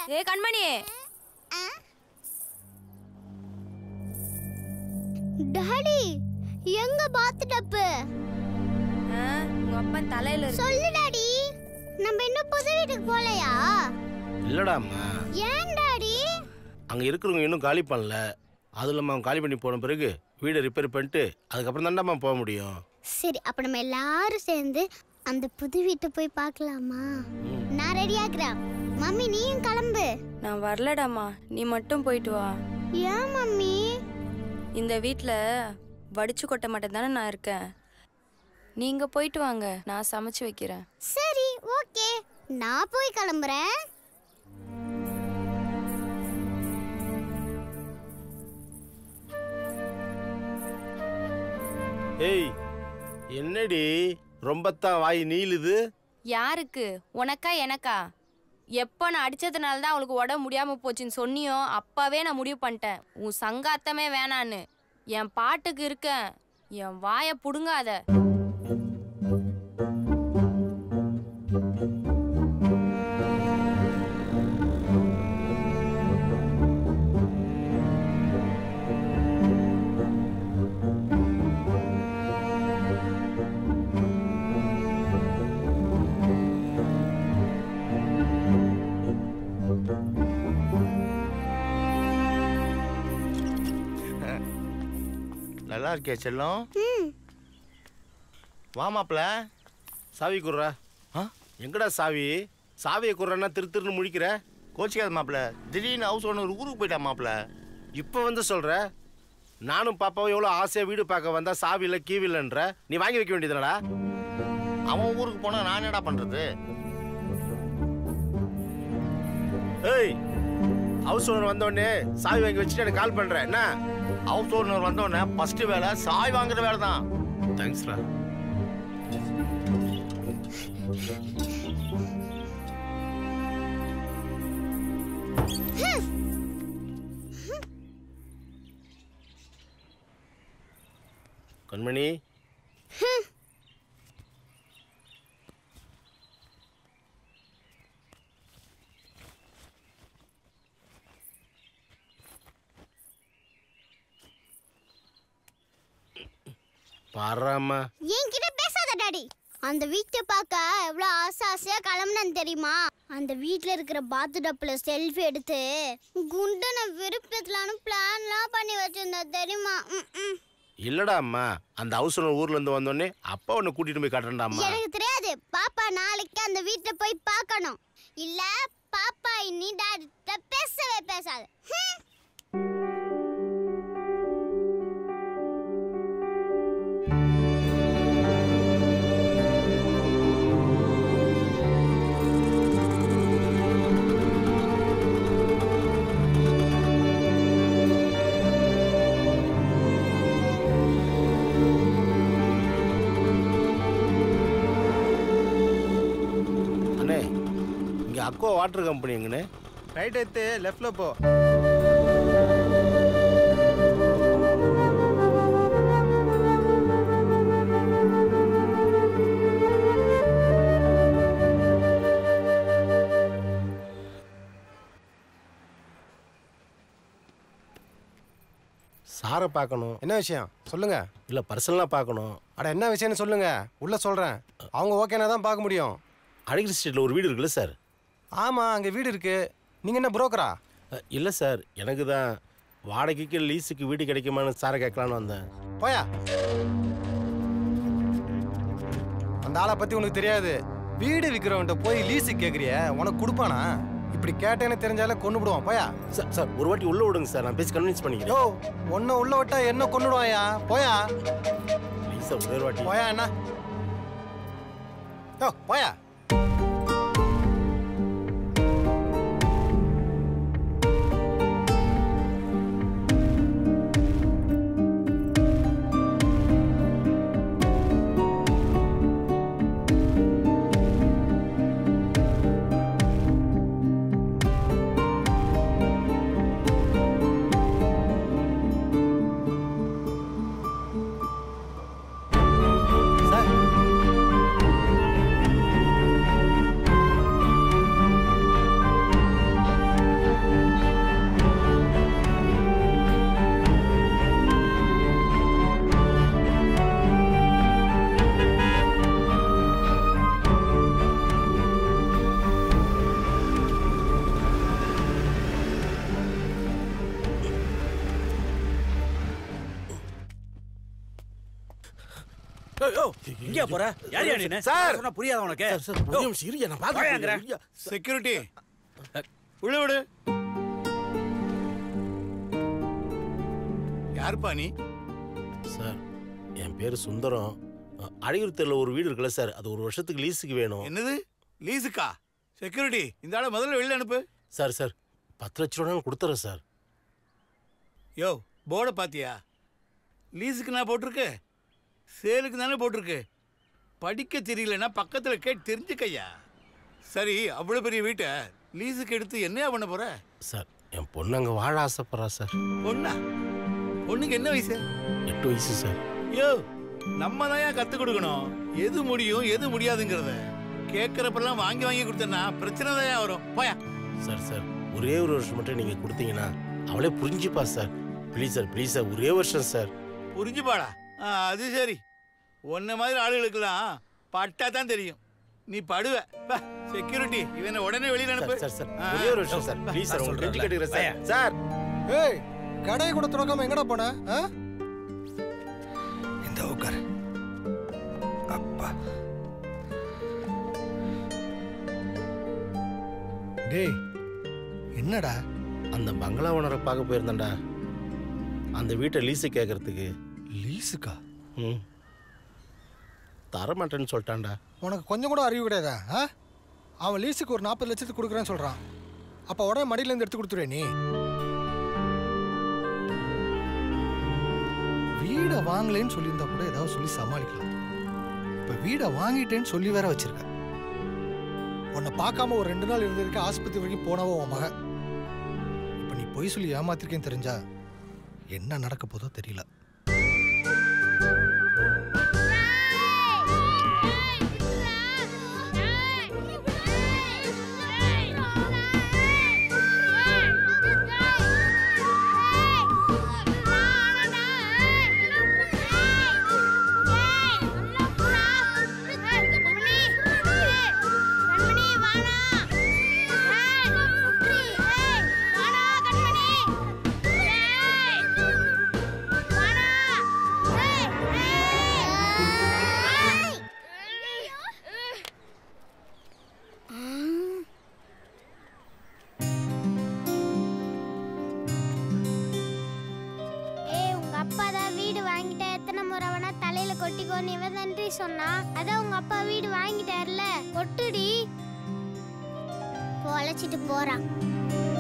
ஏ கண்மணி டாடி எங்க பாத்து டப்பு ஆ, உங்க அப்பா தலையில இருக்கு சொல்லு டாடி நம்ம இன்னும் புது வீட்டுக்கு போலையா இல்லடாம்மா ஏன் டாடி அங்கே இருக்கிறவங்க இன்னும் காலி பண்ணல அதுவும் இல்லாமல் அவன் காலி பண்ணி போன பிறகு வீடை ரிப்பேர் பண்ணிட்டு அதுக்கப்புறம் தான்டாம்மா போக முடியும் சரி அப்ப நம்ம எல்லாரும் சேர்ந்து அந்த புது வீட்டை போய் பார்க்கலாமா நான் ரெடி ஆகுறேன் மம்மி நீயும் கிளம்பு நான் வரலடாமா நீ மட்டும் போயிட்டு வா ஏன் மம்மி இந்த வீட்ல வடிச்சு கொட்ட மட்டும் தானே நான் இருக்கேன் நீங்க போயிட்டு வாங்க நான் சமைச்சு வைக்கிறேன் சரி ஓகே நான் போய் கிளம்புறேன் ஏய் என்னடி ரொம்பத்தான் வாய் நீளுது யாருக்கு உனக்கா எனக்கா எப்போ நான் அடிச்சதுனால தான் அவளுக்கு உடம்பு முடியாம போச்சுன்னு சொன்னியோ அப்பவே நான் முடிவு பண்ணிட்டேன் உன் சங்காத்தமே வேணான்னு என் பாட்டுக்கு இருக்கேன் என் வாயை புடுங்காத நல்லா இருக்கே செல்லம் ம் வா மாப்ள சாவி குர்றா ஆ எங்கடா சாவி சாவியை குர்றன்னா திரு திருன்னு முழிக்கிற கோச்சிக்காத மாப்ள திடீர்னு ஹவுஸ் ஓனர் ஊருக்கு போயிட்டா மாப்ள இப்போ வந்து சொல்ற நானும் பாப்பாவும் எவ்வளோ ஆசையாக வீடு பார்க்க வந்தா சாவி இல்லை கீவி இல்லைன்ற நீ வாங்கி வைக்க வேண்டியதுனடா அவன் ஊருக்கு போனா நான் என்னடா பண்றது ஏய் ஹவுஸ் ஓனர் வந்தோடனே சாவி வாங்கி வச்சுட்டு எனக்கு கால் பண்ணுறேன் என்ன ஹவுஸ் ஓனர் வந்தோடனே ஃபர்ஸ்ட் வேலை சாய் வாங்குற வேலை தான் தேங்க்ஸ்ரா கண்மணி பாராம்மா என்கிட்ட பேசாத டாடி அந்த வீட்டை பார்க்க எவ்வளோ ஆசை ஆசையா கிளம்புனேன்னு தெரியுமா அந்த வீட்டில் இருக்கிற பாத்து டப்புல செல்ஃபி எடுத்து குண்டனை விருப்பத்துலான்னு பிளான்லாம் பண்ணி வச்சிருந்தேன் தெரியுமா ம், ம். இல்லடா அம்மா அந்த ஹவுஸ் ஓனர் ஊர்ல இருந்து வந்தோடனே அப்பா உன்னை கூட்டிட்டு போய் காட்டுறேன்டா அம்மா எனக்கு தெரியாது பாப்பா நாளைக்கு அந்த வீட்டில் போய் பார்க்கணும் இல்ல பாப்பா இனி டாடி பேசவே பேசாது ஹம். அண்ணே இங்க அக்கோ வாட்டர் கம்பெனி எங்கண்ணே ரைட் எடுத்து லெஃப்ட்ல போ சாரை பார்க்கணும் என்ன விஷயம் சொல்லுங்க இல்ல பர்சனலாக பார்க்கணும் அட என்ன விஷயம்னு சொல்லுங்க உள்ள சொல்றேன் அவங்க ஓகேனா தான் பார்க்க முடியும் அடிக்கடி ஸ்ட்ரீட்ல ஒரு வீடு இருக்குல்ல சார் ஆமா அங்க வீடு இருக்கு நீங்க என்ன புரோக்கரா அஹ், இல்ல சார் எனக்கு தான் வாடகைக்கு லீஸுக்கு வீடு கிடைக்குமான்னு சாரை கேட்கலான்னு வந்தேன் போயா அந்த ஆளை பத்தி உனக்கு தெரியாது வீடு விற்கிறவன்ட்ட போய் லீஸு கேக்குறிய உனக்கு கொடுப்பானா இப்படி கேட்டேன்னு தெரிஞ்சாலே கொண்டு விடுவான் போயா சார் சார் ஒரு வாட்டி உள்ள விடுங்க சார் நான் பேசி கன்வின்ஸ் பண்ணிக்கிறேன் யோ உன்னை உள்ள விட்டா என்ன கொண்டுடுவாயா போயா ப்ளீஸ் சார் ஒரே ஒரு வாட்டி போயா என்ன யோ போயா சார் இங்கே போற யார் யார் நீ சார். சொன்னா புரியாத உனக்கு சார் சார் ஒரு நிமிஷம் இருங்க நான் வாயாங்கறேன். பார்த்து செக்யூரிட்டி உள்ள விடு யாருப்பா நீ சார் என் பேர் சுந்தரம் அடையூர் தெருல ஒரு வீடு இருக்குல்ல சார் அது ஒரு வருஷத்துக்கு லீஸுக்கு வேணும் என்னது லீஸுக்கா செக்யூரிட்டி இந்த ஆளை முதல்ல வெளில அனுப்பு சார் சார் பத்து லட்ச ரூபா கொடுத்துறேன் சார் யோ போர்டை பாத்தியா லீஸுக்கு நான் போட்டிருக்கு சேலுக்கு தானே போட்டிருக்கு படிக்க தெரியலன்னா பக்கத்தில் கேட்டு தெரிஞ்சுக்கையா சரி அவ்வளோ பெரிய வீட்டை லீஸுக்கு எடுத்து என்னையா பண்ண போற சார் என் பொண்ணு அங்கே வாழ ஆசைப்படுறா சார் பொண்ணா பொண்ணுக்கு என்ன வயசு எட்டு வயசு சார் யோ நம்ம தான் ஏன் கற்றுக் கொடுக்கணும் எது முடியும் எது முடியாதுங்கிறத கேட்குறப்பெல்லாம் வாங்கி வாங்கி கொடுத்தேன்னா பிரச்சனை தான் வரும் போயா சார் சார் ஒரே ஒரு வருஷம் மட்டும் நீங்கள் கொடுத்தீங்கன்னா அவளே புரிஞ்சுப்பா sir please sir please sir ஒரே வருஷம் சார் புரிஞ்சுப்பாடா ஆ, அது சரி உன்ன மாதிரி ஆளுகளுக்கெல்லாம் பட்டா தான் தெரியும் நீ படுவ செக்யூரிட்டி இவனை உடனே வெளியில சார் அனுப்பு சார் சார் ஆ. ஒரே ஒரு வருஷம் சார் ப்ளீஸ் சார் உங்களுக்கு கெஞ்சி சொல்றேன்ல. கேட்டுக்கிறேன் சார் சார் ஏய் கடையை கூட திறக்காம எங்கடா போன ஆ? இந்த உட்கார் அப்பா டேய் என்னடா அந்த பங்களா ஓனரை பார்க்க போயிருந்தேன்டா அந்த வீட்டை லீஸு கேட்கறதுக்கு லீஸுக்கா ம் தரமாட்டேன்னு சொல்லிட்டான்டா உனக்கு கொஞ்சம் கூட அறிவு கிடையாதா ஆ அவன் லீஸுக்கு ஒரு நாற்பது லட்சத்துக்கு கொடுக்குறேன்னு சொல்கிறான் அப்போ உடனே மடியிலேருந்து எடுத்து கொடுத்துருவே நீ வீடை வாங்கலைன்னு சொல்லியிருந்தா கூட ஏதாவது சொல்லி சமாளிக்கலாம் இப்போ வீடை வாங்கிட்டேன்னு சொல்லி வேற வச்சிருக்க உன்னை பார்க்காம ஒரு ரெண்டு நாள் இருந்திருக்க ஆஸ்பத்திரி வரைக்கும் போனவோ உன் மக இப்போ நீ பொய் சொல்லி ஏமாத்திருக்கேன்னு தெரிஞ்சா என்ன நடக்க போதோ தெரியல ஏய் உங்க அப்பா தான் வீடு வாங்கிட்டா எத்தனை முறை வேணா தலையில கொட்டிக்கோன்னு இவன் நன்றி சொன்னா அதான் உங்க அப்பா வீடு வாங்கிட்டார்ல கொட்டுடி பொழைச்சிட்டு போறான்